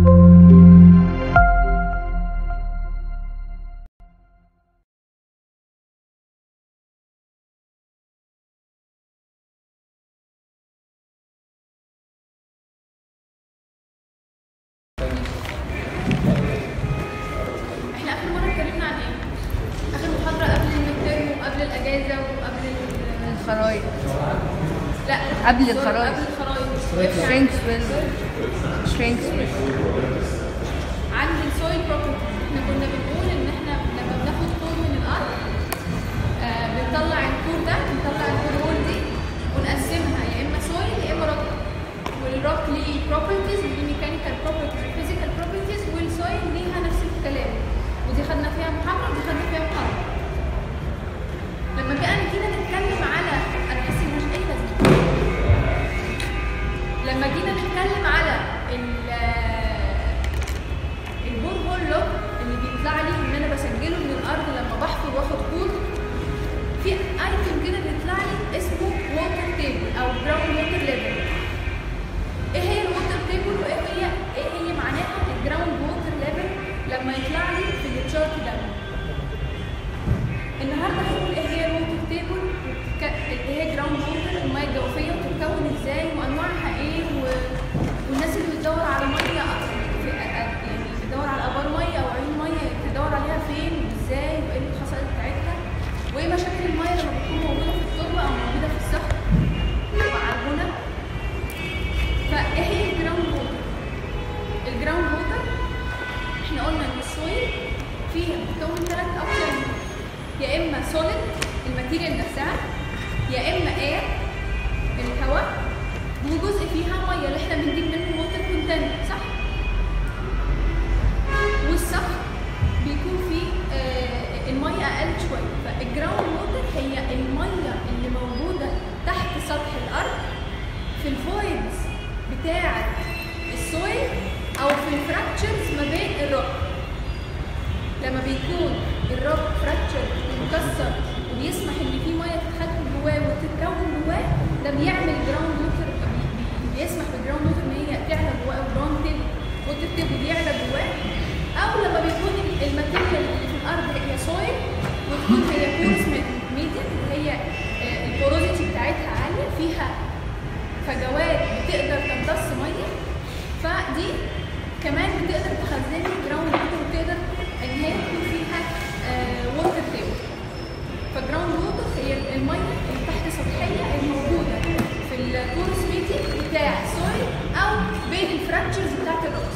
احنا اخر مره اتكلمنا عن ايه؟ اخر محاضره قبل الميد وقبل الاجازه وقبل ال- الخرايط لا قبل سوري، الخرايط. قبل الخرايط شرينكسفيل شرينكسفيل عند السويل بروبرتيز احنا كنا بنقول ان احنا لما بناخد كور من الارض آه بنطلع الكور ده بنطلع الكور هول دي ونقسمها يا اما سويل يا اما روك والروك ليه بروبرتيز وليه ميكانيكال بروبرتيز وفيزيكال بروبرتيز والسويل ليها نفس الكلام ودي خدنا فيها محاضره ودي خدنا فيها محاضره لما بقى جينا نتكلم على انا حاسس ان مش اي لازمه لما جينا نتكلم على ال- البور هول لوج اللي بيطلع لي ان انا بسجله من الارض لما بحفر واخد كود في ايتم كده بيطلع لي اسمه ووتر تيبل او جراوند ووتر ليفل ايه هي الووتر تيبل وايه هي ايه هي معناها الجراوند ووتر ليفل لما يطلع لي في التشارت ده النهارده هنقول ايه هي الووتر تيبل ايه هي جراوند ووتر الميه الجوفيه بتتكون ازاي وانواعها ايه و... والناس اللي بتدور على ميه في... يعني بتدور على ابار ميه او عيون ميه بتدور عليها فين وازاي وايه الخصائص بتاعتها وايه مشاكل الميه لما بتكون موجوده في التربه او موجوده في الصخر ومعجونه فايه هي الجراوند ووتر الجراوند ووتر احنا قلنا ان السويل فيها بتكون ثلاث اقسام يا اما سوليد الماتيريال نفسها يا اما اير الهواء وجزء فيها ميه اللي احنا بنجيب منه ووتر كونتنت صح والصخر بيكون فيه آه الميه اقل شويه فالجراوند ووتر هي الميه اللي موجوده تحت سطح الارض في الفويدز بتاعه السويل او في الفراكتشرز ما بين الروك لما بيكون الروك فراكتشر مكسر وبيسمح ان في ميه تتخزن جواه وتتكون جواه ده بيعمل جراوند ووتر بيسمح بالجراوند ووتر ان هي تعلى جواه او جراوند تيبل ووتر تيبل يعلى جواه او لما بيكون الماتيريال اللي في الارض هي سويل وتكون هي بورس ميديا اللي هي آه، البوروزيتي بتاعتها عاليه فيها فجوات بتقدر تمتص ميه فدي كمان بتقدر تخزن لي جراوند ووتر وتقدر ان هي يكون فيها ووتر تيبل فجراوند ووتر هي الميه اللي تحت سطحيه الموجوده في الكورس ميديا بتاع السويل او بين الفراكتشرز بتاعت الروكس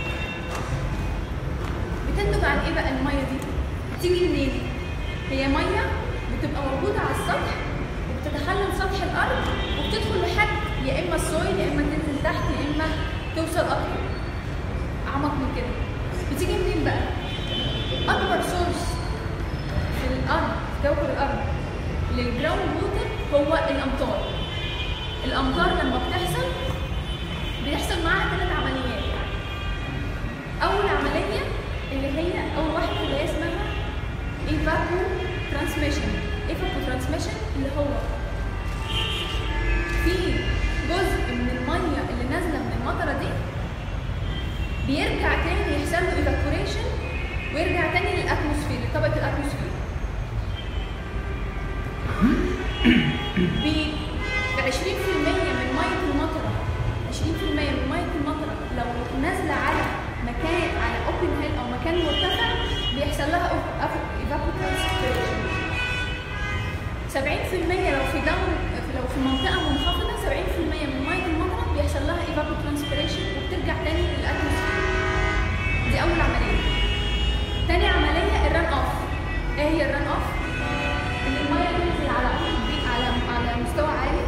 بتنتج عن ايه بقى الميه دي؟ بتيجي منين؟ هي ميه بتبقى موجوده على السطح وبتتخلل سطح الارض وبتدخل لحد يا اما السويل يا اما تنزل تحت يا اما توصل اكتر اعمق من كده بتيجي منين بقى؟ اكبر سورس في الارض في كوكب الارض للجراوند ووتر هو الامطار الامطار لما بتحصل بيحصل معاها ثلاث عمليات اول عمليه اللي هي اول واحده اللي هي اسمها ايفابو ترانسميشن ايفابو ترانسميشن اللي هو في جزء من الميه اللي نازله من المطره دي بيرجع تاني يحصل له ايفابوريشن ويرجع تاني للاتموسفير لطبقه الاتموسفير ب 20% من ميه المطره 20% من ميه المطره لو نازله على مكان على اوبن هيل او مكان مرتفع بيحصل لها ايفابوترانسبيريشن 70% لو في داون لو في منطقه منخفضه 70% من ميه المطره بيحصل لها ايفابوترانسبيريشن وبترجع تاني للاتموسفير دي اول عمليه تاني عمليه الرن اوف ايه هي الرن اوف ان الميه تنزل على على على مستوى عالي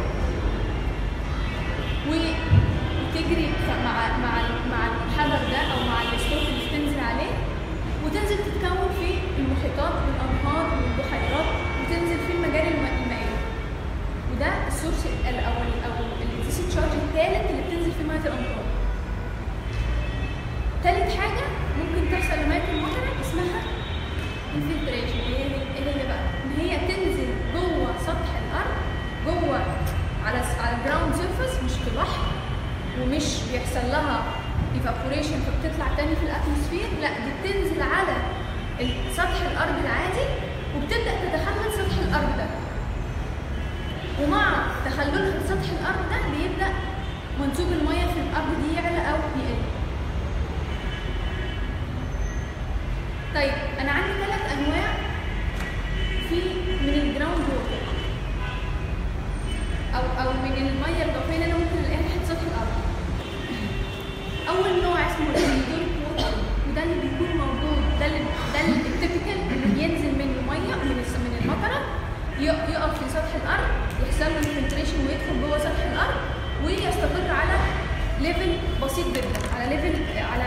وتجري مع مع مع الحجر ده او مع الاسلوب اللي بتنزل عليه وتنزل تتكون في المحيطات والانهار والبحيرات وتنزل في المجاري الم- المائيه وده السورس ال- او ال- او الديسي تشارج الثالث اللي بتنزل فيه ميه الامطار تالت حاجه ممكن تحصل لميه المطر اسمها انفلتريشن هي ايه هي بقى ان هي تنزل جوه سطح الارض جوه على س- على الجراوند سيرفيس مش في بحر ومش بيحصل لها ايفابوريشن فبتطلع تاني في الاتموسفير لا دي بتنزل على ال- سطح الارض العادي وبتبدا تتخلل سطح الارض ده ومع تخللها لسطح الارض ده بيبدا منسوب الميه في الارض دي يعلى او يقل طيب انا عندي ثلاث انواع في من الجراوند ووتر او او من الميه الجوفيه اللي انا ممكن الاقيها تحت سطح الارض اول نوع اسمه الهيدروليك ووتر وده اللي بيكون موجود ده اللي ده التيبيكال اللي بينزل منه ميه من الس- من المطره ي- يقف في سطح الارض يحصل له انفلتريشن ويدخل جوه سطح الارض ويستقر على ليفل بسيط جدا على ليفل على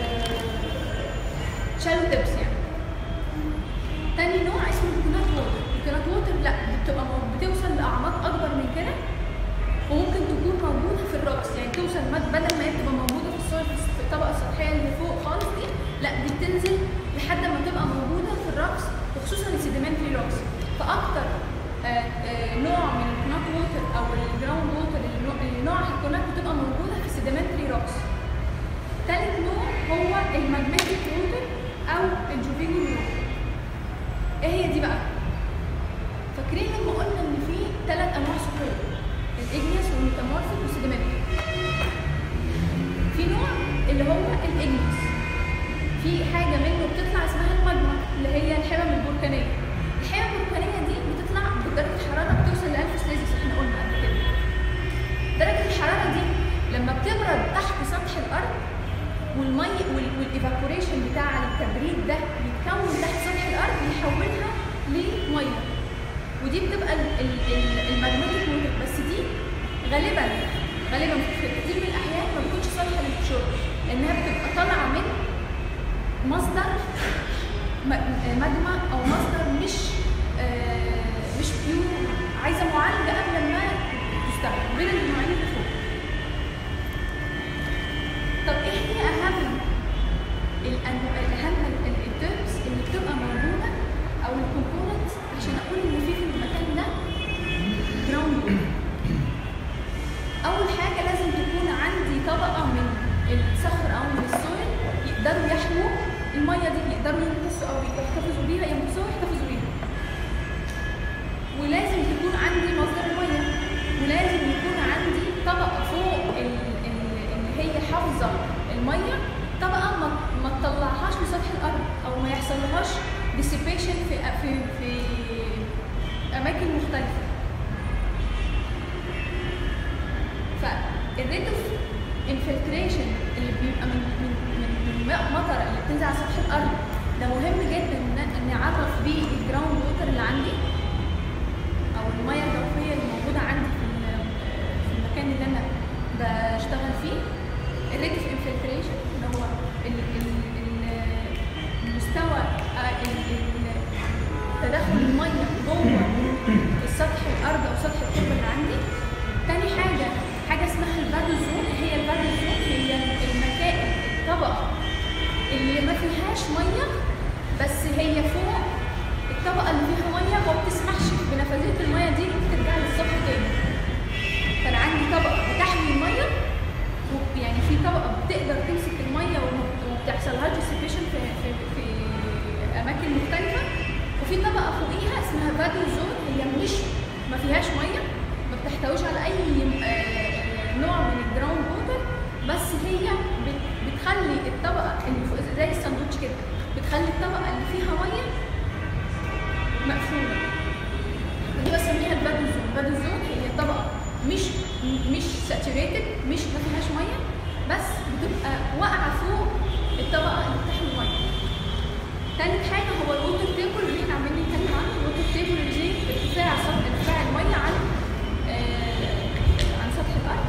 شالو تبس يعني تاني نوع اسمه الكونات ووتر الكونات ووتر لا بتبقى مو- بتوصل لاعماق اكبر من كده وممكن تكون موجوده في الرأس يعني توصل مد- بدل ما هي بتبقى موجوده في الصور في الطبقه السطحيه اللي فوق خالص دي لا دي بتنزل لحد ما تبقى موجوده في الرأس وخصوصا السيديمنتري روكس فاكتر آه، آه، نوع من الكونات ووتر او الجراوند ووتر اللي نوع- اللي نوع الكونات بتبقى موجوده في السيديمنتري روكس تالت نوع هو الماجنتيك ووتر او الجوفيني ووتر ايه هي دي بقى فاكرين لما قلنا ان في ثلاث انواع صخور الاجنيس والميتامورفيك والسيديمنتري في نوع اللي هو الاجنيس في حاجه منه بتطلع اسمها الماجما اللي هي الحمم البركانيه الحمم البركانيه دي بتطلع بدرجه حراره بتوصل ل 1000 سلسيوس احنا قلنا قبل كده درجه الحراره دي لما بتبرد تحت سطح الارض والمي والايفابوريشن بتاع التبريد ده بيتكون تحت سطح الارض يحولها لميه ودي بتبقى الماجنتيك ووتر بس دي غالبا غالبا في كتير من الاحيان ما بتكونش صالحه للشرب لانها بتبقى طالعه من مصدر م- ماجما او مصدر مش آه، مش بيور عايزه معالجه قبل ما تستخدم غير النوعين اللي فوق طب ايه هي اهم الأنواع الاهم التيرمز اللي بتبقى موجوده او الكومبوننتس عشان اقول ان في في المكان ده جراوند اول حاجه لازم تكون عندي طبقه من الصخر او من السويل يقدروا يحموا الميه دي يقدروا يمتصوا او يحتفظوا بيها يمتصوها ويحتفظوا بيها ولازم تكون عندي مصدر الميه ولازم يكون عندي طبقه فوق ال- ال- اللي هي حافظه الميه طبقه ما ما تطلعهاش لسطح الارض او ما يحصلهاش ديسيبيشن في في في اماكن مختلفه فالريت اوف انفلتريشن اللي بيبقى من من من من ماء مطر اللي بتنزل على سطح الارض ده مهم جدا ان ان اعرف بيه الجراوند ووتر اللي عندي او الميه الجوفيه اللي موجوده عندي في ال- في المكان اللي انا بشتغل فيه الريت اوف انفلتريشن اللي هو ال- ال- ال- المستوى آه، ال- ال- تدخل الميه جوه السطح الارض او سطح التربه اللي عندي تاني حاجه حاجه اسمها البادو زون هي البادو زون هي المكان الطبقه اللي ما فيهاش ميه بس هي فوق الطبقه اللي فيها ميه وما بتسمحش بنفاذيه الميه دي ترجع للسطح تاني كان عندي طبقه بتحمي الميه و- يعني في طبقه بتقدر تمسك الميه وما وما بتحصلهاش ديسيبيشن في, في, في اماكن مختلفه وفي طبقه فوقيها اسمها بادو زون هي مش ما فيهاش ميه ما بتحتويش على اي آه، نوع من الجراوند ووتر بس هي بت- بتخلي الطبقه اللي فوق زي الساندوتش كده بتخلي الطبقه اللي فيها ميه مقفوله ودي بسميها البادو زون البادو زون هي طبقه مش مش ساتوريتد مش ما فيهاش ميه بس بتبقى واقعه فوق الطبقه اللي بتحمي الميه تالت حاجه هو الووتر تيبل اللي احنا عمالين نتكلم عنه الووتر تيبل اللي ارتفاع سطح ارتفاع الميه عن آه عن سطح الارض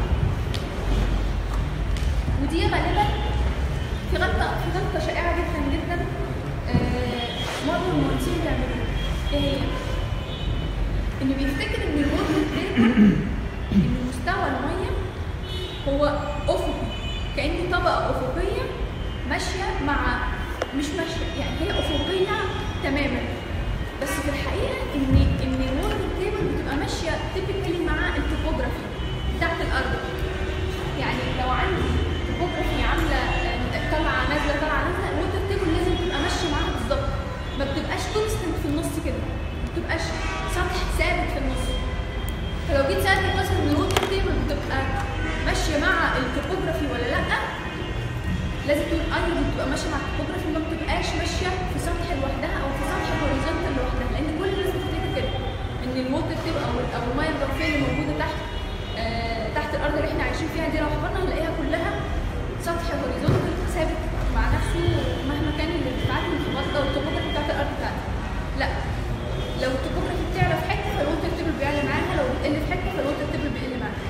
ودي غالبا في غلطه في غلطه شائعه جدا جدا آه معظم المهندسين بيعملوها ايه هي؟ انه بيفتكر ان الووتر تيبل ان مستوى الميه هو افقي كانه طبقه افقيه ماشيه مع مش ماشيه يعني هي افقيه تماما بس في الحقيقه ان ان الووتر تيبل بتبقى ماشيه تيبيكالي مع التوبوجرافي بتاعت الارض يعني لو عندي توبوجرافي عامله بتبقاش سطح ثابت في النص فلو جيت سالتك مثلا ان الووتر تيبل بتبقى ماشيه مع التوبوجرافي ولا لا لازم تقول ايوه دي بتبقى ماشيه مع التوبوجرافي ما بتبقاش ماشيه في سطح لوحدها او في سطح هوريزونتال لوحدها لان كل الناس بتفتكر كده ان الووتر تيبل او او الميه الجوفيه اللي موجوده تحت آه تحت الارض اللي احنا عايشين فيها دي لو حفرنا هنلاقيها كلها سطح هوريزونتال ثابت مع نفسه مهما كان الارتفاعات المنخفضه والتوبوجرافي بتاعت الارض بتاعتها لا لو التوبوجرافي بتعلى في حته فالووتر تيبل بيعلى معاها لو بتقل في حته فالووتر تيبل بيقل معاها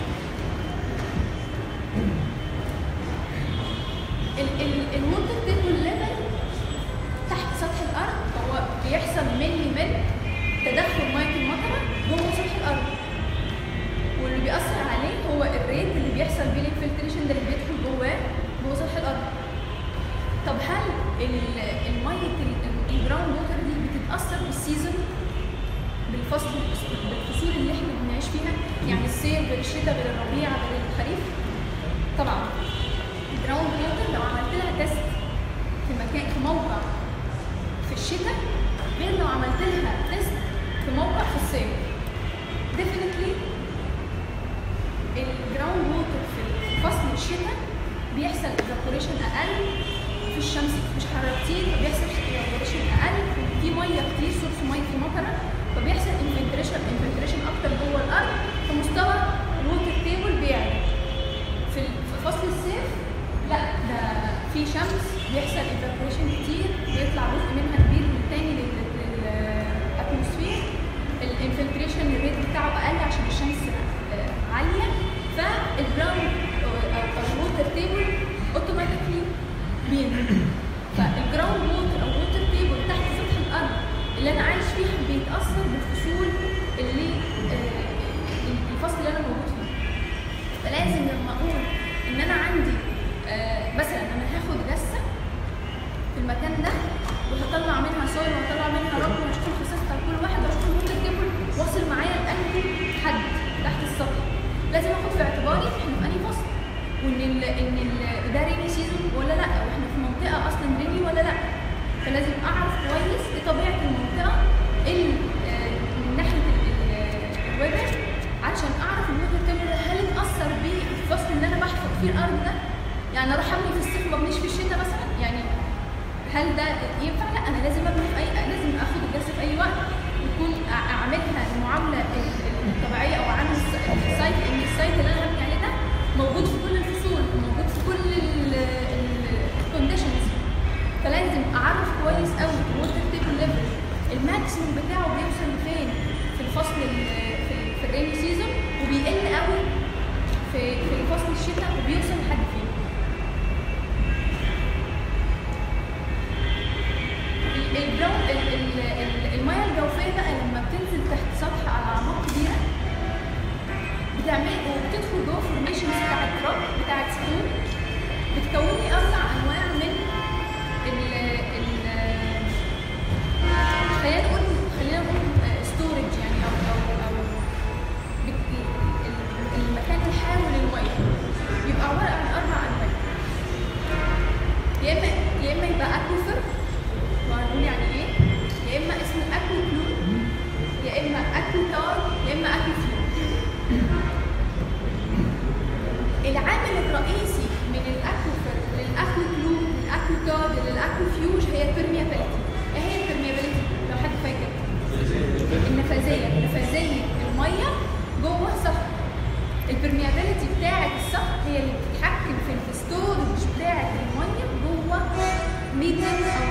ال- ال- الووتر تيبل ليفل تحت سطح الارض هو بيحصل ملي من تدخل ميه المطره جوه سطح الارض واللي بيأثر عليه هو الريت اللي بيحصل بيه الانفلتريشن ده اللي بيدخل جواه جوه سطح الارض طب هل ال- الميه ال- الجراوند ووتر دي بتتاثر بالسيزون بالفصل بالفصول اللي احنا بنعيش فيها يعني الصيف غير الشتاء غير الربيع غير الخريف طبعا الجراوند ووتر لو عملت لها تيست في مكان في موقع في الشتاء غير لو عملت لها تيست في موقع في الصيف definitely الجراوند ووتر في فصل الشتاء بيحصل evaporation اقل في الشمس مش حراره كتير فبيحصل evaporation اقل في ميه كتير سورس ميه في مطره فبيحصل infiltration infiltration اكتر جوه الارض فمستوى الووتر تيبل بيعلى في ال- في فصل الصيف لا ده في شمس بيحصل evaporation كتير بيطلع جزء منها كبير من تاني للاتموسفير الانفلتريشن الريت بتاعه اقل عشان الشمس آه، عاليه فالجراوند او أو الووتر تيبل اوتوماتيكلي بينزل فالجراوند ووتر او ووتر تيبل تحت سطح الارض اللي انا عايش فيها بيتاثر بالفصول اللي آه، الفصل اللي انا موجود فيه فلازم لما اقول ان انا عندي آه، مثلا انا هاخد جسه في المكان ده وهطلع منها سويل وهطلع منها رمل وهشوف الخصائص بتاع كل واحد واشوف المنتج تيبل واصل معايا لانهي حد تحت السطح لازم اخد في اعتباري احنا في انهي فصل وان ال ان ال ده ريني سيزون ولا لا واحنا في منطقه اصلا ريني ولا لا فلازم اعرف كويس ايه طبيعه المنطقه ال- آه، من ناحيه الويدر علشان اعرف الويدر تيبل هل اتاثر بيه الفصل اللي انا بحفر فيه الارض ده يعني اروح ابني في الصيف ما ابنيش في الشتاء مثلا يعني هل ده ينفع؟ لا انا لازم ابني في اي لازم اخد الجلسه في اي وقت ويكون أع- اعملها المعامله ال- ال- الطبيعيه او اعمل الس- السايت ان السايت اللي انا هبني عليه ده موجود في كل الفصول موجود في كل الكونديشنز فلازم اعرف كويس قوي الووتر تيبل ليفل الماكسيموم بتاعه بيوصل لفين في الفصل ال- في, في الريني سيزون وبيقل قوي في في فصل الشتاء وبيوصل لحد فين ال- الجو ال- ال- ال- المياه الجوفيه بقى لما بتنزل تحت سطح على اعماق كبيره بتعمل وبتدخل جوه فورميشنز بتاعت تراب بتاعت ستون بتكون لي اربع انواع من ال ال خلينا نقول خلينا نقول ستورج يعني او او او بت- ال- المكان الحاوي للميه بيبقى عباره عن اربع انواع يا اما يا اما يبقى اكوفر وهنقول يعني ايه يا اما اسمه اكو كلو يا اما اكو تار يا اما اكو فلو العامل الرئيسي من الاكوفر للاكو كلو للاكو تار للاكو فيوج هي البرميابيلتي ايه هي البرميابيلتي لو حد فاكر النفاذيه نفاذيه الميه جوه الصخر البرميابيلتي بتاعه الصخر هي اللي بتتحكم في الستورج بتاعه الميه جوه ميديم او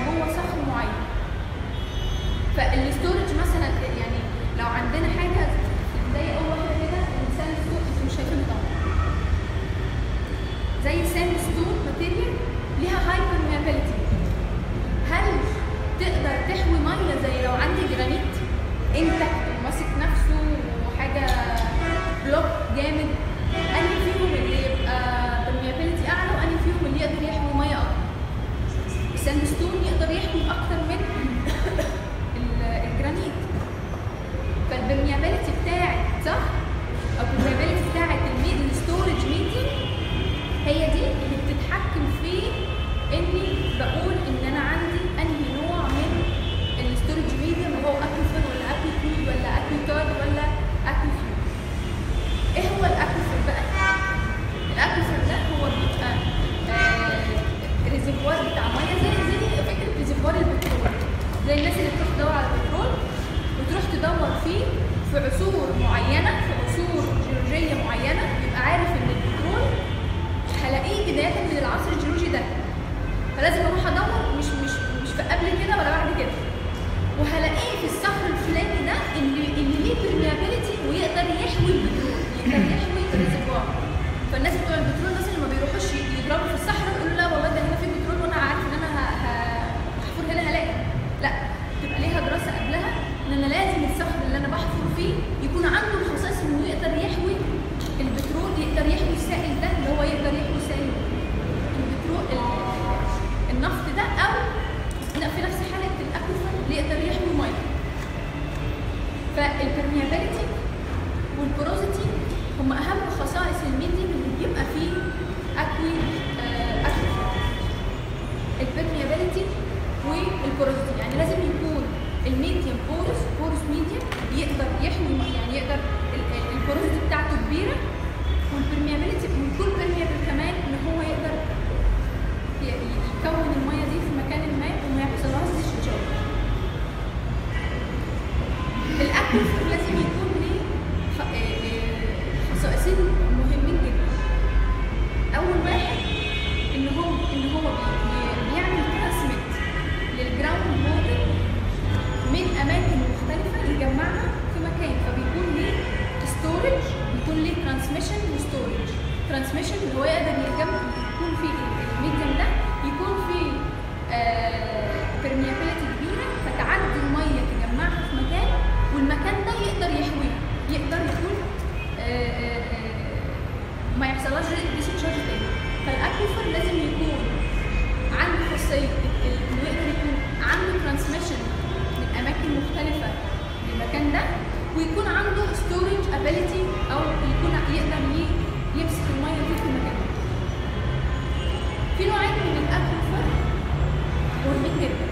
الاكويفر لازم يكون عنده خاصيه ال- انه يقدر يكون عنده ترانسميشن من اماكن مختلفه للمكان ده ويكون عنده ستورج ابيليتي او يكون يقدر ي- يمسك الميه دي في المكان ده. في نوعين من الاكويفر مهمين جدا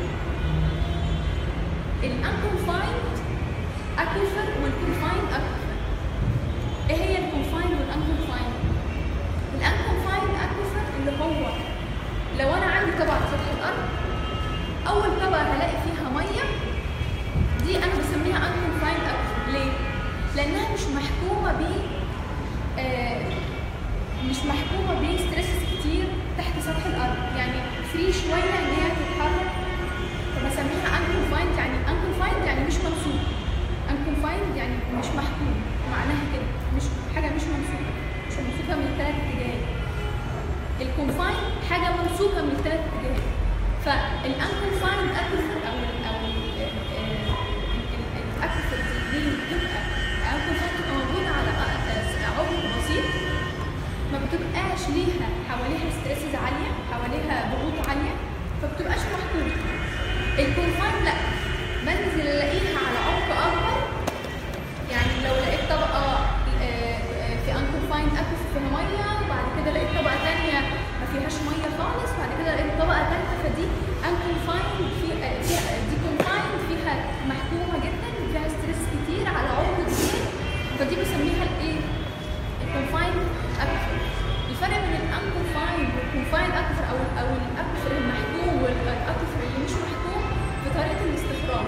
الانكونفايند اكويفر والكونفايند اكويفر ايه هي الكونفايند والانكونفايند الانكونفايند اكويفر اللي هو لو انا عندي طبقه على سطح الارض اول طبقه هلاقي فيها ميه دي انا بسميها unconfined aquifer ليه لانها مش محكومه ب آه، مش محكومه بستريسز كتير تحت سطح الارض يعني فري شويه ان هي تتحرك فبسميها unconfined يعني unconfined يعني مش ممسوك unconfined يعني مش محكوم معناها كده مش حاجه مش ممسوكه مش ممسوكه من الثلاث اتجاهات الكونفاين حاجه ممسوكه من الثلاث اتجاهات فالانكونفايند اكوفر او ال او الاكوفر دي اللي بتبقى انكونفايند بتبقى موجوده على أ- عمق بسيط ما بتبقاش ليها حواليها ستريسز عاليه حواليها ضغوط عاليه فبتبقاش محكومه الكونفاين لا بنزل الاقيها على عمق اكبر يعني لو لقيت طبقه آه، آه، في انكونفايند اكوفر فيها ميه وبعد كده لقيت طبقه ثانيه ما فيهاش ميه خالص وبعد كده لقيت طبقه ثالثه فدي انكونفايند في آه، فيها دي كونفايند فيها محكومه جدا فيها ستريس كتير على عمق كبير فدي بسميها الايه؟ الكونفايند اكوفر الفرق بين الانكونفايند والكونفايند اكوفر او او الاكوفر المحكوم والاكوفر اللي مش محكوم في طريقه الاستخراج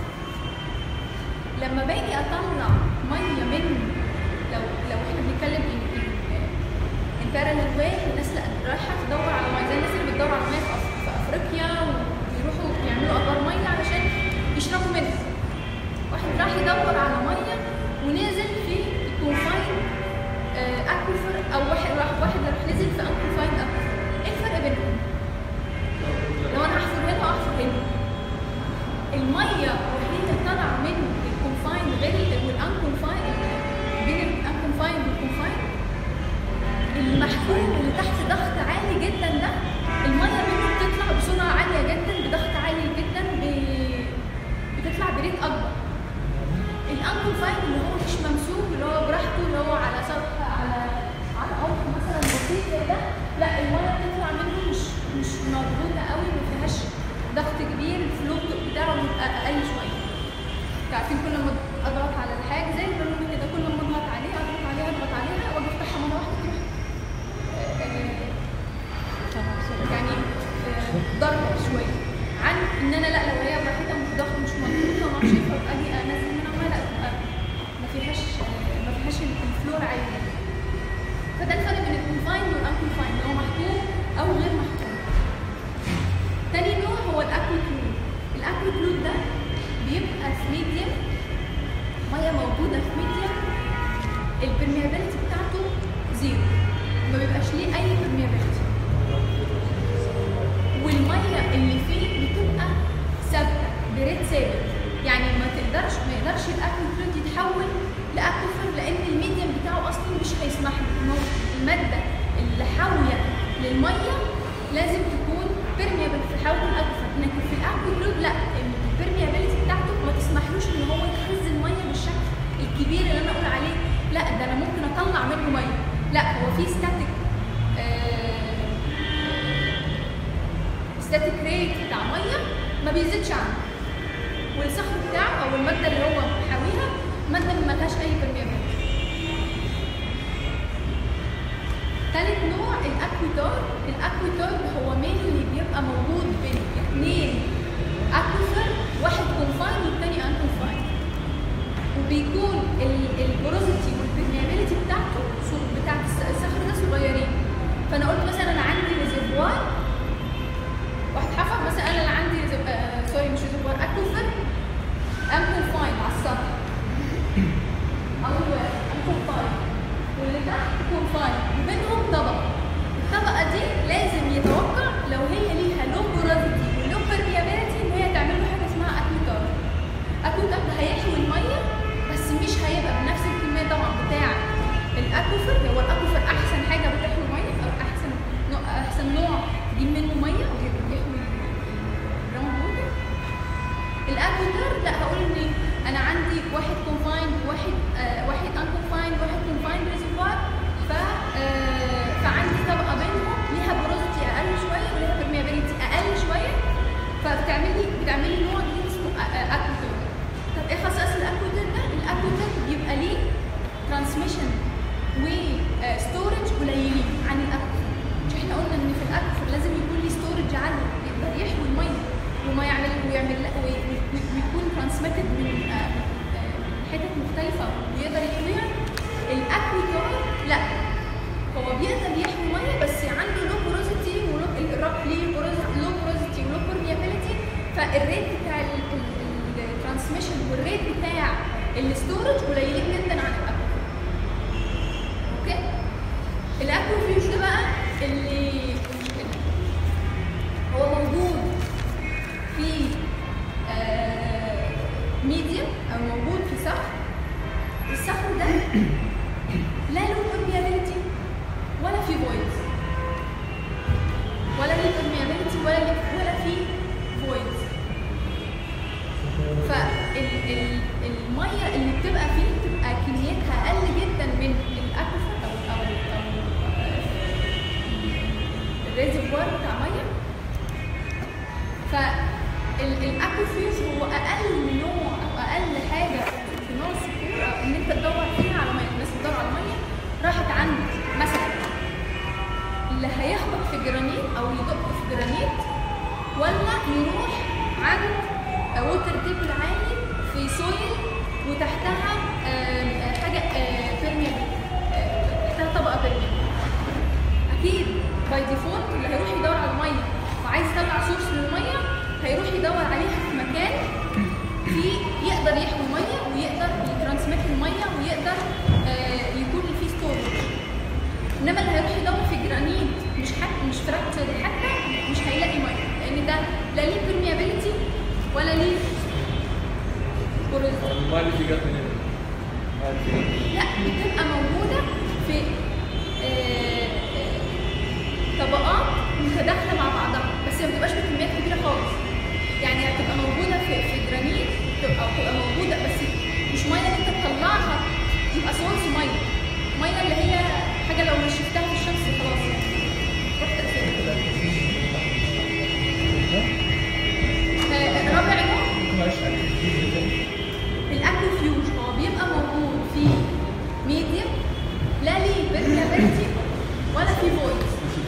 لما باجي اطلع ميه من لو لو احنا بنتكلم ان باراليل واي الناس اللي رايحه تدور على ميه زي الناس اللي بتدور على ميه في أف- في افريقيا ويروحوا يعملوا ابار ميه علشان يشربوا منها واحد راح يدور على ميه ونزل في الكونفاين اكوفر او واحد راح واحد راح نزل في انكونفاين اكوفر ايه الفرق بينهم؟ لو انا احفر هنا واحفر هنا الميه وهي طالعه من الكونفاين غير والانكونفاين بين الانكونفاين والكونفاين المحكوم اللي تحت ضغط عالي جدا ده الميه منه بتطلع بسرعه عاليه جدا بضغط عالي جدا ب... بتطلع بريت اكبر الانكونفاين اللي هو مش ممسوك اللي هو براحته اللي هو على سطح على على عمق مثلا بسيط زي ده لا الميه بتطلع منه مش مش مضغوطه قوي ما فيهاش ضغط كبير الفلو بتاعه بيبقى اقل شويه انتوا عارفين كل ما اضغط على الحاجه زي البالون كده كل ما اضغط عليها اضغط عليها اضغط عليها واجي افتحها مره واحده تروح آه، يعني آه، ضربه شويه عن ان انا لا لو هي براحتها مش ضغط مش مضغوطه وما اعرفش ايه فاجي انزل منها ميه لا تبقى ما فيهاش آه، ما فيهاش الفلور عالي يعني. فده الفرق بين الكونفايند والانكونفايند هو محكوم او غير محكوم تاني نوع هو الاكويكلود الاكويكلود ده بيبقى في ميديم ميه موجوده في ميديم البرميابيلتي بتاعته زيرو ما بيبقاش ليه اي برميابيلتي والميه اللي فيه بتبقى ثابته بريت ثابت يعني ما تقدرش ما يقدرش الاكويكلود يتحول لاكوفر لان الميديم بتاعه اصلا مش هيسمح له إن هو الماده اللي حاويه للميه لازم تكون بيرميبل في حاول الاكوفر لكن في الاكويكلود لا البيرميابيلتي بتاعته ما تسمحلوش ان هو يخزن ميه بالشكل الكبير اللي انا اقول عليه لا ده انا ممكن اطلع منه ميه لا هو في ستاتيك ستاتيك ريت بتاع ميه ما بيزيدش عنه والصخر بتاعه او الماده اللي هو حاويها ماده ما لهاش اي برميابيلتي تالت نوع الاكويتار الاكويتار هو مين اللي بيبقى موجود بين اثنين اكويفر واحد كونفاين والتاني انكونفاين وبيكون البروزيتي والبرميابيلتي بتاعته صو- بتاعت الس- الصخر ده صغيرين فانا قلت مثلا انا عندي ريزرفوار واحد حفر مثلا انا اللي عندي ريزر- آه سوري مش ريزرفوار اكويفر انكونفاين على السطح اول انكونفاين واللي تحت كونفاين وبينهم طبقه الطبقه دي لازم يتوقع لو هي ليها لو بورازيتي ولو برميابيلتي ان هي تعمل له حاجه اسمها اكويتار اكويتار ده هيحوي الميه بس مش هيبقى بنفس الكميه طبعا بتاع الاكوفر هو الاكوفر احسن حاجه بتحوي الميه او احسن نوع احسن لو تجيب منه ميه ويحمي الجراوند ووتر الاكويتر لا هقول ان انا عندي واحد كونفايند واحد آه واحد انكونفايند واحد كونفايند ريزرفوار ف آه فعندي طبقه بينهم ليها بروزيتي اقل شويه وليها permeability اقل شويه فبتعمل لي بتعمل لي نوع جديد اسمه اكويتر طب ايه خصائص الاكويتر ده؟ الاكويتر بيبقى ليه ترانسميشن وستورج قليلين عن الاكويتر مش احنا قلنا ان في الاكويتر لازم يكون ليه ستورج عالي يقدر يحوي الميه وما يعمل ويعمل لا وي- وي- ويكون ترانسميتد من آه، من آه، من حتت مختلفه ويقدر يحويها الاكويتر لا هو بيقدر يحمي ميه بس عنده لو بروزيتي ولو الروك ليه لو بروزيتي ولو برميابيلتي فالريت بتاع الترانسميشن والريت بتاع الستورج قليلين جدا عن الاكو اوكي الاكو فيوز ده بقى اللي هو موجود في ميديم او موجود في صخر الصخر ده لا له permeability ولا في voids ولا ليه permeability ولا ليه ولا في voids فالميه اللي بتبقى فيه بتبقى كميتها اقل جدا من الاكوفر او او او الريزرفوار بتاع ميه فالاكوفيوز هو اقل نوع او اقل حاجه في نوع الصخور ان انت تدور فيها على ميه الناس بتدور على ميه راحت عند مثلا اللي هيخبط في جرانيت او يدق في جرانيت ولا يروح عند ووتر تيبل عالي في سويل وتحتها آم، آه، حاجه بيرميبل تحتها طبقه بيرميبل اكيد باي ديفولت اللي هيروح يدور على ميه وعايز يطلع سورس للميه هيروح يدور عليها في مكان فيه يقدر يحوي ميه ويقدر يترانسميت الميه ويقدر آه، يكون فيه ستورج انما اللي هيروح يدور في جرانيت مش حتى مش فراكتشر حتى مش هيلاقي ميه لان ده لا ليه permeability ولا ليه porosity. الماء اللي في جت منين؟ ما في- لا بتبقى موجودة في آه، آه، طبقات متداخلة مع بعضها بس ما بتبقاش بكميات كبيرة خالص يعني هتبقى موجودة في في جرانيت تبقى بتبقى موجودة بس مش مية اللي انت تطلعها يبقى سورس مية مية اللي هي حاجة لو نشفتها في الشمس خلاص يعني تروح تأثيرها آه، رابع نوع الاكو فيوج هو بيبقى موجود في ميديم لا ليه permeability ولا في فويد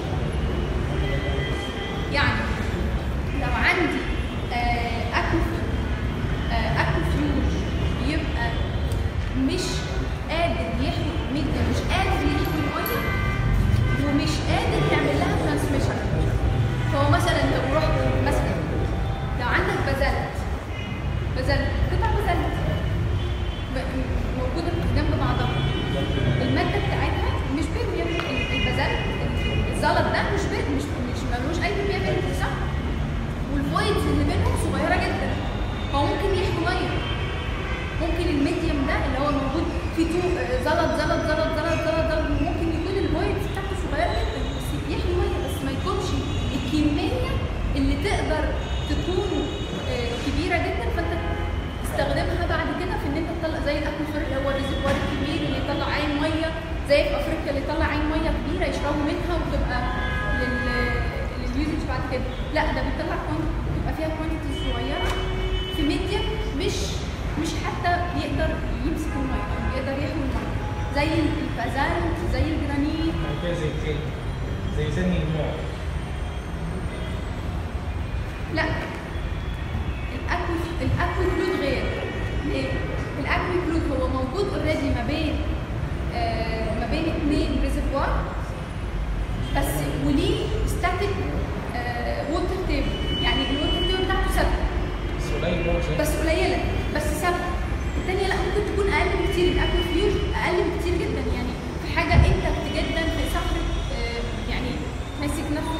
يعني لو عندي اكو اكو فيوج يبقى مش قادر يحوي ميديم مش قادر يحوي الميه ومش قادر يعمل لها ترانسميشن فهو مثلا لو رحت مثلا لو عندك بازلت بازلت قطع بازلت ب- موجوده جنب بعضها الماده بتاعتها مش بيرميابل البازلت الزلط ده مش بير مش مش ملوش اي بيرميابيلتي صح والفويدز اللي بينهم صغيره جدا هو ممكن يحمي ميه ممكن الميديم ده اللي هو موجود فيه تو آه، زلط زلط زلط زلط زلط زلط ممكن يكون الفويدز بتاعته صغيره جدا بس يحمي ميه بس ما يكونش الكميه اللي تقدر تكون آه، كبيره جدا فانت تستخدمها بعد كده في ان انت تطلع زي الاكوفر اللي هو الريزرفوار الكبير اللي يطلع عين ميه زي في افريقيا اللي يطلع عين ميه كبيره يشربوا منها وتبقى لل لليوزج بعد كده لا ده بيطلع كوانت بيبقى فيها كوانتيتي صغيره في ميديا مش مش حتى بيقدر يمسك الميه او بيقدر يحمي الميه زي البازالت زي الجرانيت كده زي كده زي سن النوع لا الاكو الاكو كلود غير ليه؟ الاكو كلود هو موجود اوريدي ما بين آه ما بين اثنين ريزرفوار بس وليه ستاتيك ووتر تيبل يعني الووتر تيبل بتاعته ثابته بس قليل برضه زي- بس قليله بس ثابته الثانيه لا ممكن تكون اقل بكتير الاكو فيوج اقل بكتير جدا يعني في حاجه انت جدا في صخر آه، يعني ماسك نفسه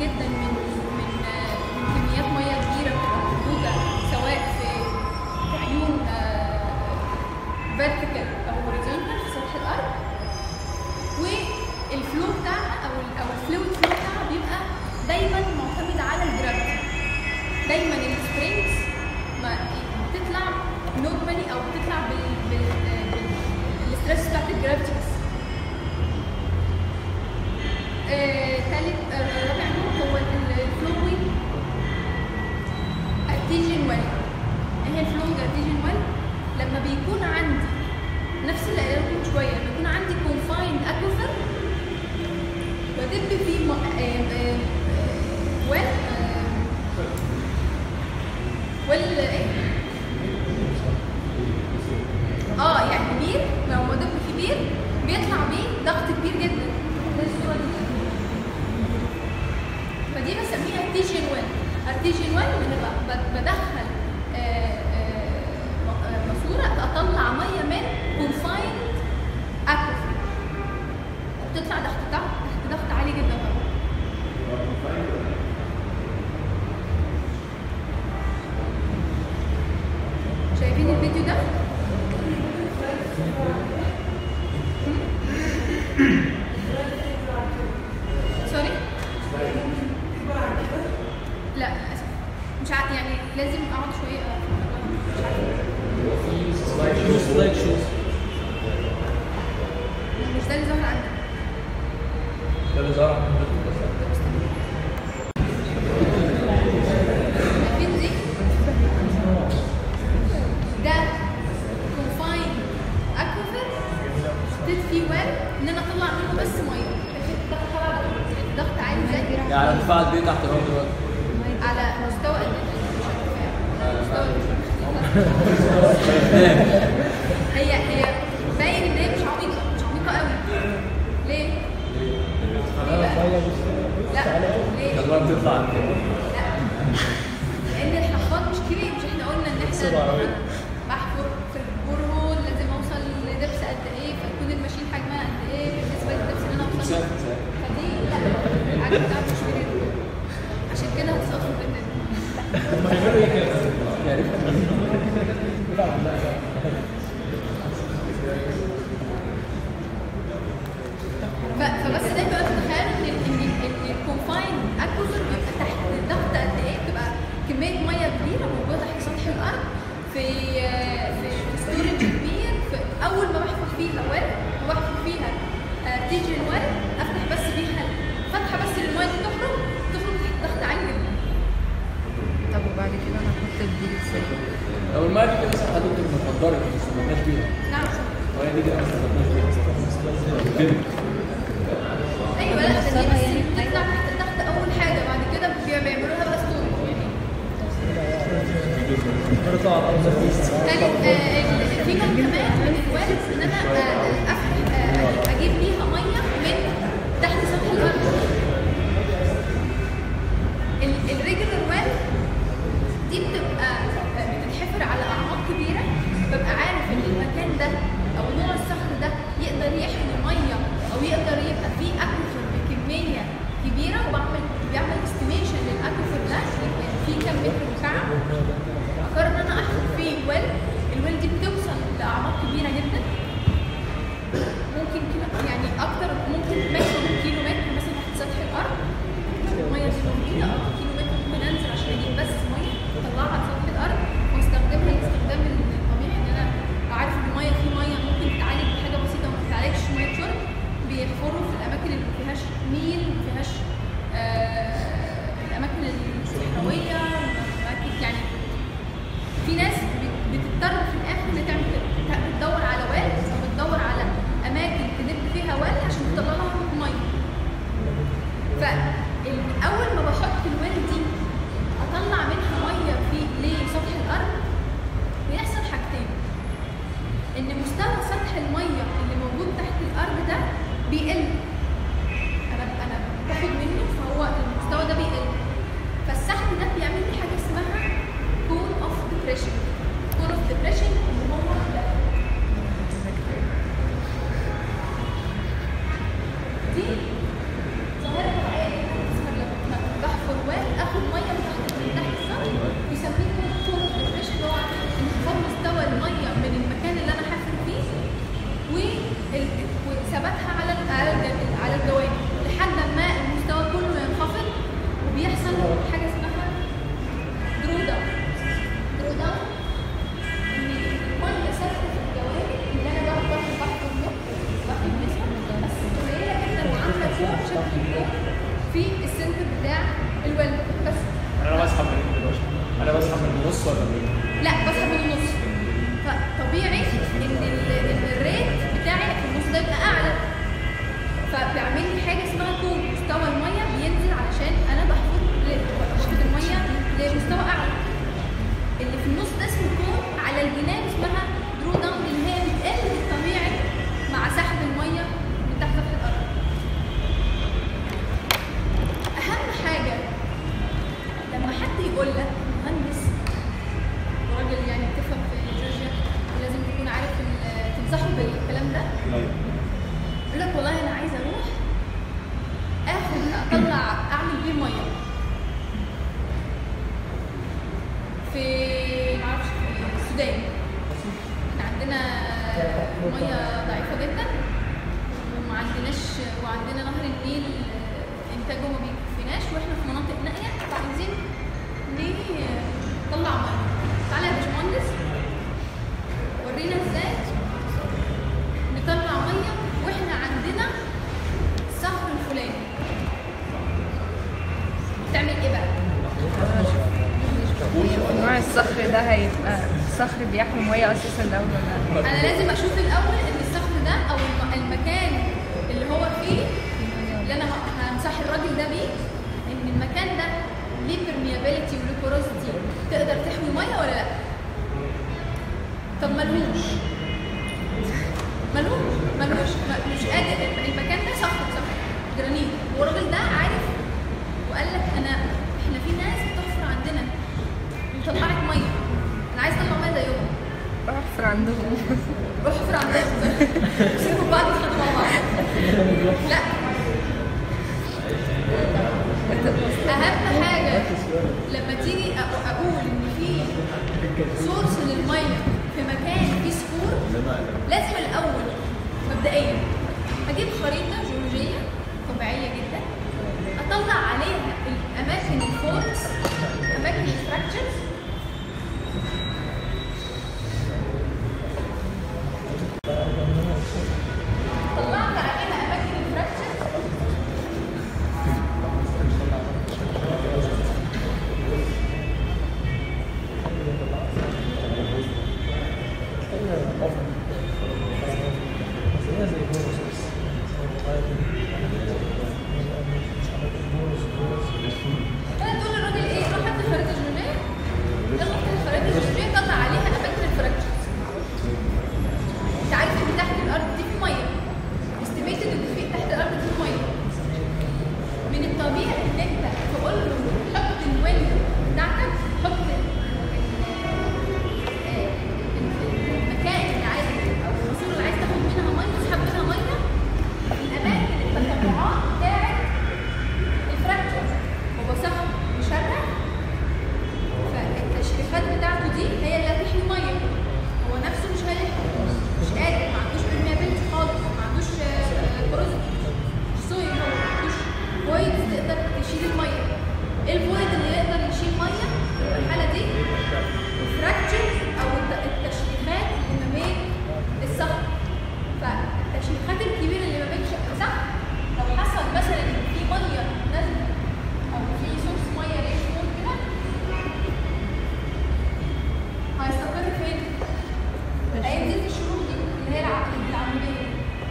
جدا من من آه، من كميات ميه كبيره بتبقى موجوده سواء في في عيون فيرتيكال او هوريزونتال في سطح الارض والفلو بتاعها او ال او الفلويد فلو بتاعها بيبقى دايما معتمد على الجرافيتي دايما السبرينجز ما بتطلع نورمالي او بتطلع بال بال بال الستريس بتاعت الجرافيتي بس آه، تالت آه، رابع نوع هو الفلوينج ارتيجن ويل ايه هي الفلوينج ارتيجن ويل لما بيكون عندي نفس اللي قايله لكم شويه لما يكون عندي كونفايند اكوفر ودب فيه م- آه، آه، آه، ويل آه، ويل ايه اه يعني بير لو ما دب فيه بير بيطلع بيه ضغط كبير جدا ده الصورة دي. فدي بسميها ارتيجن ويل ارتيجن ويل ان أنا ب- ب- بدخل آه، آه، م- آه، ماسوره اطلع ميه من كونفايند اكوفر بتطلع تحت ضغط تحت ضغط عالي جدا طبعا شايفين الفيديو ده؟ سوري؟ لا للاسف مش عارف يعني لازم اقعد شويه مش عارفه شوز سلايد شوز مش ده اللي ظهر عندك ده اللي ظهر عندك شايفين دي؟ ده كونفاين اكوفر حطيت فيه ويل ان انا اطلع منه بس ميه شايفين الضغط طلع ضغط عالي ازاي؟ يعني على ارتفاع قد ايه تحت الارض دلوقتي؟ على مستوى قد ايه؟ مش عارفة. مستوى هي هي باين ان هي مش عميقه مش عميقه قوي ليه؟ ليه بقى؟ لا ليه؟ الارض بتطلع عن كده لا لان الحفاظ مش كبير مش احنا قلنا ان احنا بحفر في البورهول لازم اوصل لدبس قد ايه فيكون الماشين حجمها قد ايه بالنسبه للدبس اللي انا اوصل له مسافة مسافة. فدي لا الحاجه بتاعتي مش كبيره عشان كده هتسقط في البرنامج هم هيعملوا ايه كده؟ يعني ف- فبس دايما بقى تتخيلوا ان ال- ان ال- ان الكونفاين اكوزر بيبقى تحت ضغط قد ايه بتبقى كميه ميه كبيره موجوده تحت سطح الارض في في ستورج كبير في اول ما بحفر فيها ويل وبحفر فيها آه، تيجي الويل افتح بس فيها فتحه بس الميه دي تخرج تخرج تحت ضغط عالي جدا طب وبعد كده انا احط الديل ازاي؟ لو الماء دي كده مثلا حضرتك متقدرة ما استفدناش بيها نعم وهي دي كده ما استفدناش بيها كده ايوه لا ده دي بس بتطلع تحت ضغط اول حاجه بعد كده بي- بيعملوا لها بقى ستورج يعني بيطلع على الارض تالت آه، ال- في نوع كمان من الوارد ان انا آه، افتح آه، اجيب بيها ميه من تحت سطح الارض الريجولر ويل دي بتبقى آه، بتتحفر على اعماق كبيره ببقى عارف ان المكان ده او نوع الصخر ده يقدر يحمي ميه او يقدر يبقى فيه اكوفر بكميه كبيره وبعمل بعمل استيميشن للاكوفر ده يبقى فيه كام متر مكعب اقرر ان انا احفر فيه ويل الويل دي بتوصل لاعماق كبيره جدا ممكن كيلو يعني اكتر ممكن ماكسيموم كيلو متر مثلا تحت سطح الارض الميه دي موجوده اه كيلو متر ممكن انزل عشان اجيب بس ميه اطلعها على سطح الارض واستخدمها الاستخدام الطبيعي ان انا عارف ان الميه في ميه ممكن تتعالج بحاجه بسيطه وما تتعالجش ميه شرب بيحفروا في الاماكن اللي ما فيهاش نيل ما فيهاش آه الاماكن الصحراويه الاماكن يعني في ناس بت- بتضطر في الاخر انها تعمل كده بت- بتدور على ويل او بتدور على اماكن تدب فيها ويل عشان تطلع لها ميه فاول ما بحط الويل دي اطلع منها ميه في لسطح الارض بيحصل حاجتين ان مستوى سطح الميه اللي موجود تحت الارض ده بيقل انا انا باخد منه فهو المستوى ده بيقل فالسحب ده بيعمل لي حاجه اسمها كون اوف ديبريشن كون اوف ديبريشن اللي هو ده دي ظاهره طبيعيه اسمها مثلا حاجه اسمها درو داون درو داون ان الميه ثابته في الجوانب اللي انا بقعد باخد بحفر منه باخد نسبه بس قليله جدا وعامله فوق شكل فوق في السنتر بتاع الولد بس انا بسحب من دلوقتي انا بسحب من النص ولا من لا بسحب من النص فطبيعي ان ال- ان الريت بتاعي في النص ده يبقى اعلى فبيعمل لي حاجه اسمها كون مستوى الميه بينزل علشان انا بحفظ بحفظ الميه لمستوى اعلى اللي في النص ده اسمه كون على الجناب اسمها درو داون اللي هي بتقل الطبيعي مع سحب الميه من تحت سطح الارض اهم حاجه لما حد يقول لك مهندس وراجل يعني بتفهم في جورجيا ولازم تكون عارف ال- تنصحه بالكلام ده يقول لك والله انا عايزه اروح اخد اطلع اعمل بيه ميه في معرفش في السودان احنا عندنا ميه ضعيفه جدا وما عندناش وعندنا نهر النيل انتاجه ما بيكفيناش واحنا في مناطق نائيه فعايزين نطلع ميه تعالى يا باشمهندس ورينا ازاي نطلع ميه واحنا عندنا الصخر الفلاني تعمل ايه بقى؟ نوع الصخر ده هيبقى صخر بيحمي ميه اساسا الاول ولا انا لازم اشوف الاول ان الصخر ده او الم- المكان اللي هو فيه اللي انا ه- همسح الراجل ده بيه ان المكان ده ليه permeability وليه porosity تقدر تحمي ميه ولا لا طب ملهوش ملهوش ملهوش م- مش قادر الم- المكان ده صخر صخر جرانيت والراجل ده عارف وقال لك انا احنا في ناس بتحفر عندنا وطلعت ميه انا عايز اطلع ميه زيهم احفر عندهم روح احفر عندهم سيبوا بعض يتخانقوا مع بعض لا اهم حاجه لما تيجي أ- اقول ان في سورس للميه في مكان فيه صخور لازم الاول مبدئيا اجيب خريطه جيولوجيه طبيعيه جدا اطلع عليها الاماكن الفولز اماكن الفراكشرز طلعت عليها اماكن الفراكشرز كده تقول للراجل ايه روح هات الخريطه الجيولوجيه يلا هات الخريطه الجيولوجيه طلع عليها اماكن الفراكشرز انت عارف ان تحت الارض دي في ميه استيميتد ان في تحت الارض دي في ميه من الطبيعي ان انت تقول له حط الويل بتاعتك حط ال- آه، ال- المكان اللي عايز او الفصول اللي عايز تاخد منها ميه تسحب منها ميه الاماكن التفرعات بتاعت الفراكشر هو سهم مشرع فالتشريفات بتاعته دي هي اللي هتحمي ميه هو نفسه مش هيلحق مش قادر ما عندوش permeability خالص ما عندوش بروزيتي سويل هو ما عندوش فويد تقدر تشيل الميه ايه الفويد اللي يقدر يشيل ميه في المرحله دي الفراكشر او الت- التشريفات اللي ما بين الصخر فالتشريفات الكبيره اللي ما بين ش- صخر لو حصل مثلا ان في ميه نازله او في سورس ميه ليه شمول كده هيستقر فين؟ هينزل في الشروط دي اللي هي الع- العموديه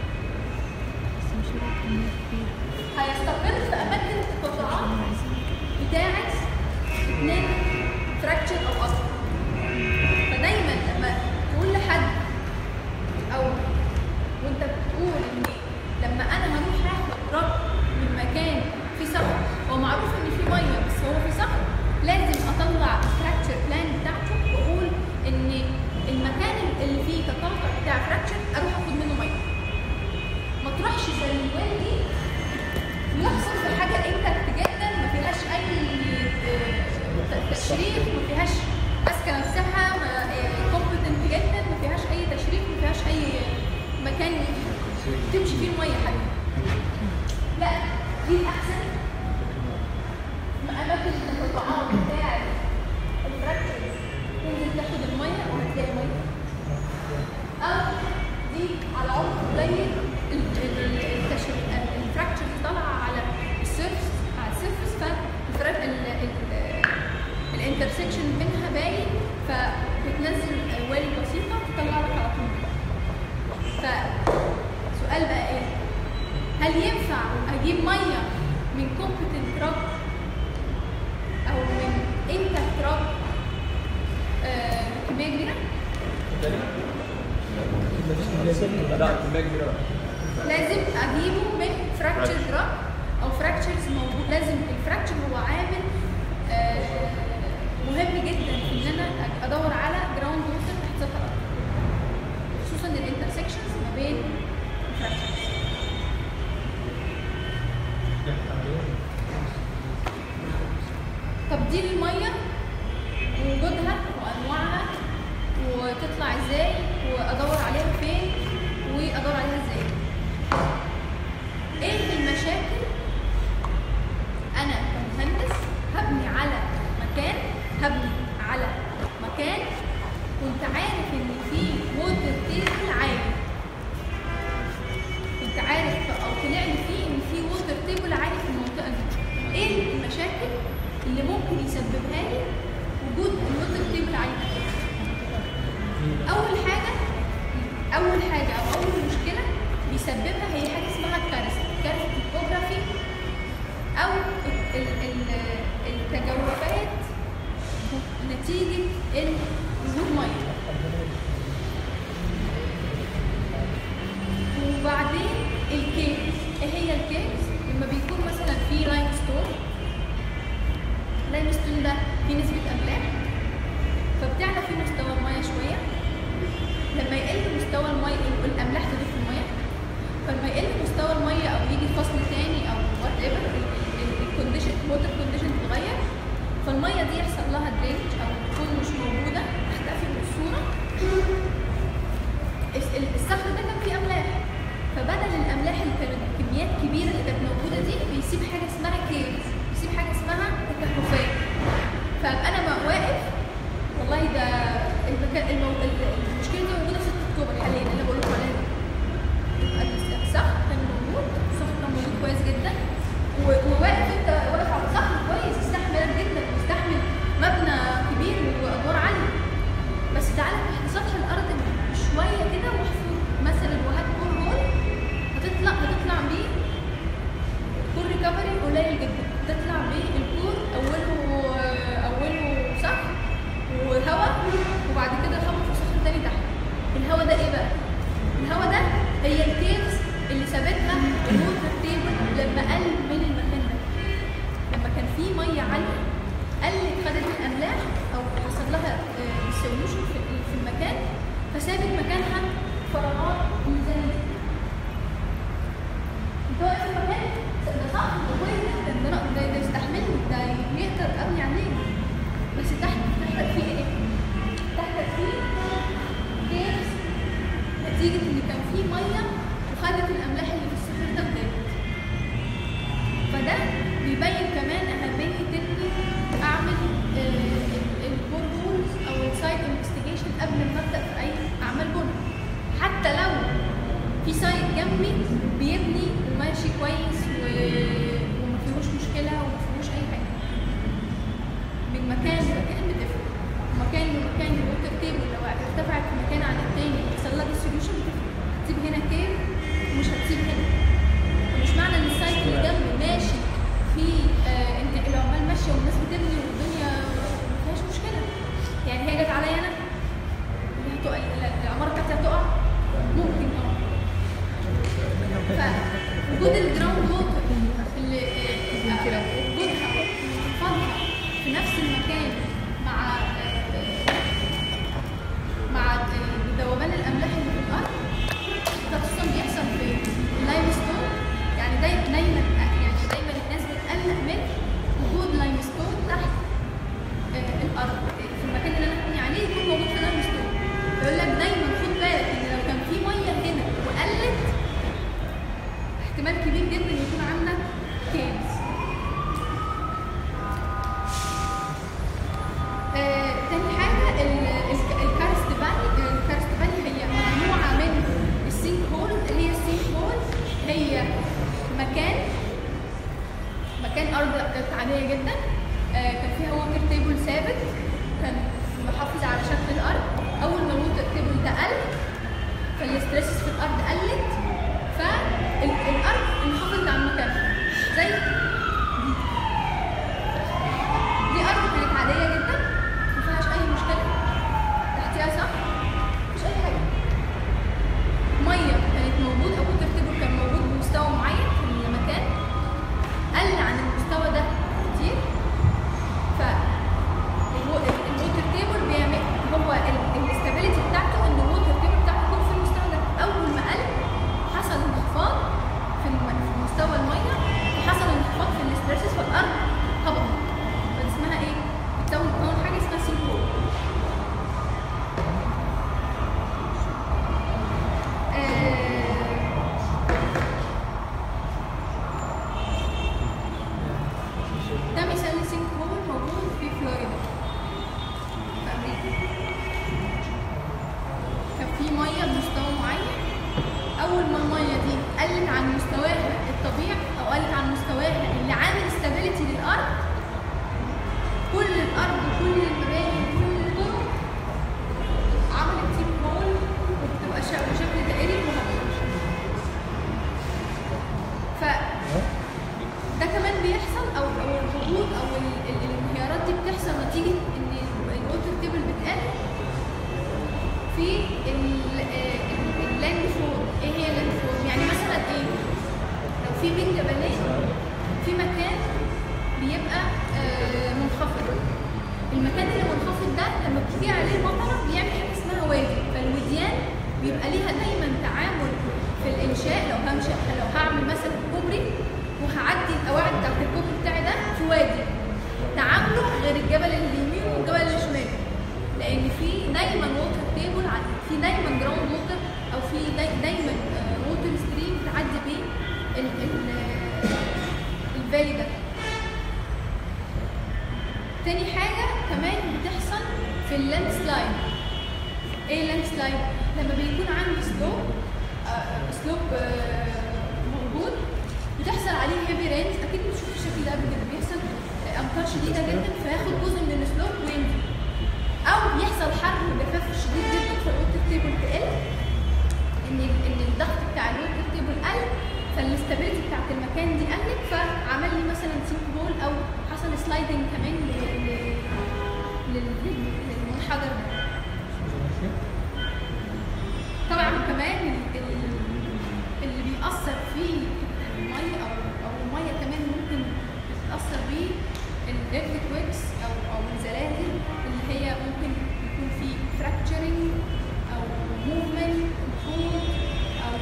هيستقر في اماكن القطاعات بتاعت اتنين فراكشر او اكتر فدايما لما تقول لحد او وانت بتقول ان لما انا هروح اخد ربط من مكان في صخر هو معروف ان في ميه بس هو في صخر لازم اطلع الفراكشر بلان بتاعته واقول ان المكان اللي فيه تقاطع بتاع فراكشر اروح اخد منه ميه ما تروحش زي الويل دي يحصل في حاجه انت جدا ما فيهاش اي آه، تشريف ما فيهاش ماسكه نفسها كومبتنت جدا ما فيهاش اي تشريف ما فيهاش اي مكان تمشي فيه الميه حتى لا دي الاحسن اماكن فبتنزل ويل بسيطه تطلع لك على طول فسؤال بقى ايه هل ينفع اجيب ميه من كومبتنت تراب او من انت تراب آه كميه كبيره لا كميه كبيره بقى. لازم اجيبه من فراكتشر دراج او فراكتشرز موجود لازم الفراكتشر هو عامل آه، مهم جدا في ان انا ادور على جراوند ووتر تحت سطح الارض خصوصا الانترسكشنز ما بين الفراكتشرز تبديل الميه ووجودها وانواعها وتطلع ازاي وادور عليها فين وادور عليها ازاي ايه المشاكل انا كمهندس هبني على مكان هبني على مكان كنت عارف ان فيه ووتر تيبل عالي كنت عارف او طلع لي فيه ان في ووتر تيبل عالي في المنطقه دي ايه المشاكل اللي ممكن يسببها لي وجود الووتر تيبل عالي اول حاجه اول حاجه او اول مشكله بيسببها هي حاجه اسمها الكارثه كارثه التوبوغرافي او ال- ال- ال- التجوفات نتيجه ال- وجود ميه وبعدين الكيفز ايه هي الكيفز لما بيكون مثلا في لايم ستون لايم ستون ده فيه نسبه املاح فبتعلى فيه مستوى الميه شويه لما يقل مستوى الميه الاملاح تضيف في الميه فلما يقل مستوى الميه او يجي فصل تاني او وات ايفر الكونديشن الووتر كونديشن تتغير فالميه دي يحصل لها درينج او تكون مش موجوده تختفي من الصوره الس- ال- الصخر ده كان فيه املاح فبدل الاملاح اللي كانت كميات كبيره اللي كانت موجوده دي بيسيب حاجه اسمها كيفز بيسيب حاجه اسمها تكهفات فابقى انا بقى واقف والله ده المكان المو... ال- المشكله دي موجوده في 6 اكتوبر حاليا اللي بقول لكم عليها دي يبقى الصخر كان موجود الصخر كان موجود كويس جدا و- وواقف انت واقف على صخر كويس يستحمل جدا ويستحمل مبنى كبير وادوار عاليه بس تعالى تحت سطح الارض شويه كده محفور مثلا وهات كور هول هتطلع هتطلع بيه كور ريكفري قليل جدا تطلع بيه الكور اوله اوله صخر وهواء وبعد كده خبط في صخر تاني تحت الهواء ده ايه بقى؟ الهواء ده هي الكيفز اللي سابتها الووتر تيبل لما قل من المكان ده لما كان في ميه عاليه قلت خدت الاملاح او حصل لها سوليوشن في في المكان فسابت مكانها فراغات ميزانيه انت واقف في المكان ده صح ده كويس جدا ده أنا- ده ده يستحملني ده يقدر ابني عليه بس تحت تحتك فيه ايه؟ تحتك فيه كيفز نتيجه ان كان فيه ميه وخدت الاملاح اللي في الصخر ده وجابت فده بيبين كمان اهميه اني اعمل البور رولز او السايت انفستيجيشن قبل ما ابدا في اي اعمال بنى حتى لو في سايت جنبي بيبني وماشي كويس و... وما فيهوش مشكله وما فيهوش اي حاجه من مكان لمكان بتفرق مكان لمكان الووتر تيبل لو ارتفعت في مكان عن التاني يحصل لها ديستريبيوشن بتفرق هتسيب هنا كيف ومش هتسيب هنا مش معنى ان السايت اللي جنبي ماشي في آه ان العمال ماشيه والناس بتبني والدنيا ما فيهاش مشكله يعني هي جت عليا انا اللي هتقع العماره بتاعتي هتقع ممكن اه فوجود الجراوند ووتر اللي آه، آه، وجودها وانخفاضها في نفس المكان مع آه، مع آه، ذوبان الاملاح اللي في الارض ده خصوصا بيحصل في اللايم ستون يعني دايما دايما يعني دايما الناس بتقلق من وجود لايم ستون تحت آه، الارض في المكان اللي انا هبني عليه يكون موجود في لايم ستون يقول لك دايما خد بالك ان لو كان في ميه هنا وقلت احتمال كبير جدا يكون عندك كيمز آه، تاني حاجة ال- ال- الكارست فالي الكارست فالي هي مجموعة من السينك هول اللي هي السينك هول هي مكان مكان أرض كانت عادية جدا آه، كان فيها ووتر تيبل ثابت كان محافظ على فالاسترسس في الارض قلت فالارض انخفضت عن مكانها زي دي دي ارض كانت عاديه جدا ما فيهاش اي مشكله تحتيها صح مش اي حاجه ميه كانت موجود او ووتر تيبل كان موجود بمستوى معين في المكان قل عن المستوى ده كتير ف الووتر تيبل بيعمل هو الاستابيليتي بتاعته ان الووتر تيبل بتاعته يكون في المستوى ده اول ما قل حصل انخفاض في الم- في مستوى الميه وحصل انخفاض في الاسترسس فالارض هبطت فدي اسمها ايه؟ بتكون بتكون حاجه اسمها سينكرون ده مثال لسينك هول موجود في فلوريدا في امريكا كان في ميه بمستوى معين اول ما الميه دي قلت عن مستواها الطبيعي او قلت عن مستواها اللي عامل استابيليتي للارض كل الارض كل المباني كل الطرق عملت سينك هول وبتبقى شا- بشكل دائري وهكذا ف ده كمان بيحصل او او الهبوط او ال- ال- الانهيارات دي بتحصل نتيجه ان الووتر تيبل بتقل في اللاند فول ايه هي اللاند فول يعني مثلا ايه لو في بين جبلين في مكان بيبقى آه، منخفض المكان اللي منخفض ده لما بتيجي عليه المطره بيعمل حاجه اسمها وادي فالوديان بيبقى ليها دايما تعامل في الانشاء لو همشي لو هعمل مثلا كوبري وهعدي القواعد بتاعت الكوبري بتاعي ده في وادي تعامله غير الجبل اللي يمين والجبل اللي شمال لان في دايما ووتر تيبل في دايما جراوند ووتر او في داي- دايما ووتر ستريم تعدي بيه ال- ال- الفالي ده تاني حاجة كمان بتحصل في اللاند سلايد ايه اللاند سلايد؟ لما بيكون عندي سلوب آه سلوب آه موجود بتحصل عليه هيفي رينز اكيد بتشوفوا الشكل ده قبل كده بيحصل آه، امطار شديدة جدا فياخد جزء من السلوب وينزل او بيحصل حر وجفاف شديد جدا فالووتر تيبل تقل ان ال- ان الضغط بتاع الووتر تيبل قل فالاستابيليتي بتاعت المكان دي قلت فعمل لي مثلا سينك هول او حصل سلايدنج كمان ل- ل- لل- لل- للمنحدر ده طبعا كمان ال- ال- اللي بيأثر فيه المية أو أو المية كمان ممكن بتتأثر بيه الإيرثكويكس أو أو الزلازل اللي هي ممكن يكون في فراكتشرنج أو موفمنت فود أو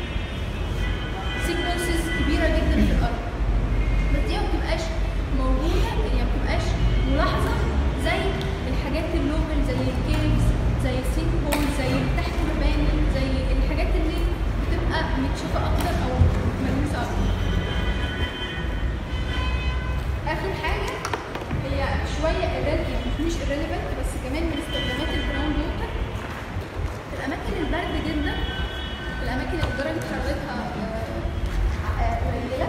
سيكونسز كبيرة جدا في الأرض بس دي ما بتبقاش موجودة يعني ما بتبقاش ملاحظة زي الحاجات اللوكال زي الكيفز زي السينك هول زي اللي تحت المباني زي الحاجات اللي بتبقى متشافة أكتر أو ملموسة أكتر آخر حاجة هي شوية irrelevant مش irrelevant بس كمان من استخدامات الجراوند ووتر في الأماكن البرد جدا في الأماكن اللي درجة حرارتها آه، آه، قليلة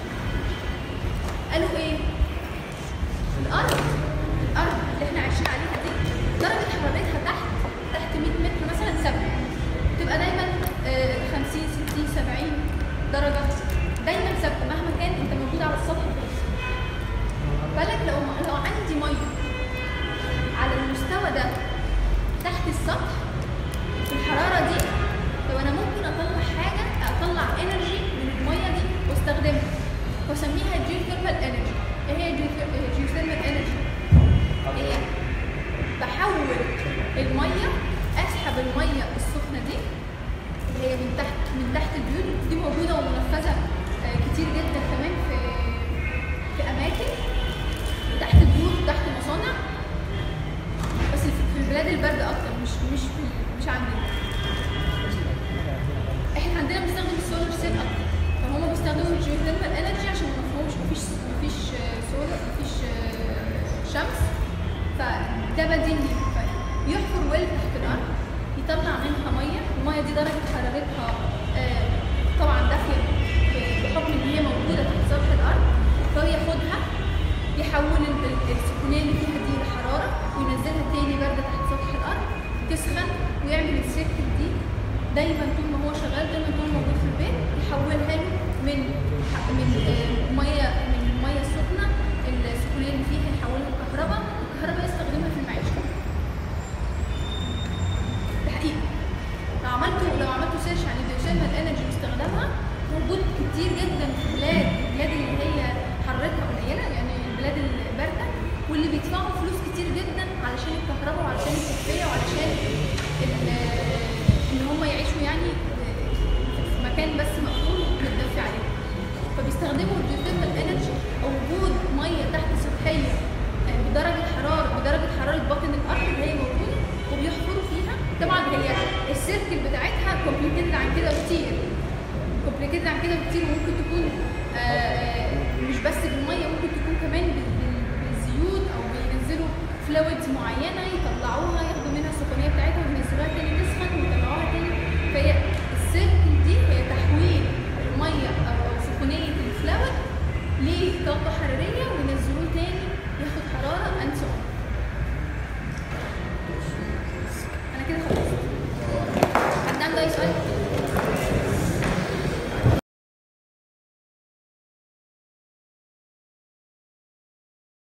قالوا إيه؟ الأرض الأرض اللي إحنا عايشين عليها دي درجة حرارتها تحت تحت 100 متر مثلا ثابتة تبقى دايما آه، 50 60 70 درجة دايما ثابتة مهما كان أنت موجود على السطح فين بالك لو لو عندي ميه على المستوى ده تحت السطح الحراره دي طب انا ممكن اطلع حاجه اطلع انرجي من الميه دي واستخدمها واسميها جيوثيرمال انرجي ايه هي جيوثيرمال انرجي هي بحول الميه اسحب الميه السخنه دي اللي هي من تحت من تحت البيوت دي موجوده ومنفذه آه، كتير جدا كمان في في اماكن تحت البيوت تحت مصانع بس في في البلاد البارده اكتر مش مش في مش عندنا احنا عندنا بنستخدم السولار سيل اكتر فهم بيستخدموا الجيوثيرمال انرجي عشان ما مفهومش مفيش مفيش سولار مفيش آه، شمس فده بديل ليه فيحفر ويل تحت الارض يطلع منها ميه الميه دي درجه حرارتها آه، طبعا دافيه ب- بحكم ان هي موجوده تحت سطح الارض فهو ياخدها يحول ال- ال- السخونيه اللي فيها دي لحراره وينزلها تاني بارده تحت سطح الارض تسخن ويعمل السيركل دي دايما طول ما هو شغال دايما طول ما موجود في البيت يحولها له من من آه، ميه من الميه السخنه السخونيه اللي فيها يحولها لكهرباء الكهرباء يستخدمها في المعيشه ده حقيقي لو عملتوا لو عملتوا سيرش عن الجيوثيرمال انرجي واستخدامها موجود كتير جدا في بلاد البلاد اللي هي حرارتها قليله يعني البلاد البارده واللي بيدفعوا فلوس كتير جدا علشان الكهرباء وعلشان التدفئه وعلشان ال- ان هم يعيشوا يعني في مكان بس مقفول متدفي عليه فبيستخدموا الجيوثيرمال انرجي او وجود ميه تحت سطحيه آه، بدرجه حراره بدرجه حراره باطن الارض اللي هي موجوده وبيحفروا فيها طبعا هي السيركل بتاعتها كومبليكيتد عن كده كتير كومبليكيتد عن كده كتير وممكن تكون آه، آه، مش بس بالميه ممكن تكون كمان بال- بال- بالزيوت او بينزلوا فلويدز معينه يطلعوها ياخدوا منها السخونيه بتاعتها وينزلوها تاني تسخن ويطلعوها تاني فهي السيركل دي هي تحويل الميه او أو سخونيه الفلويد لطاقه حراريه وينزلوه تاني ياخد حراره اند سو انا كده خلصت حد عنده اي سؤال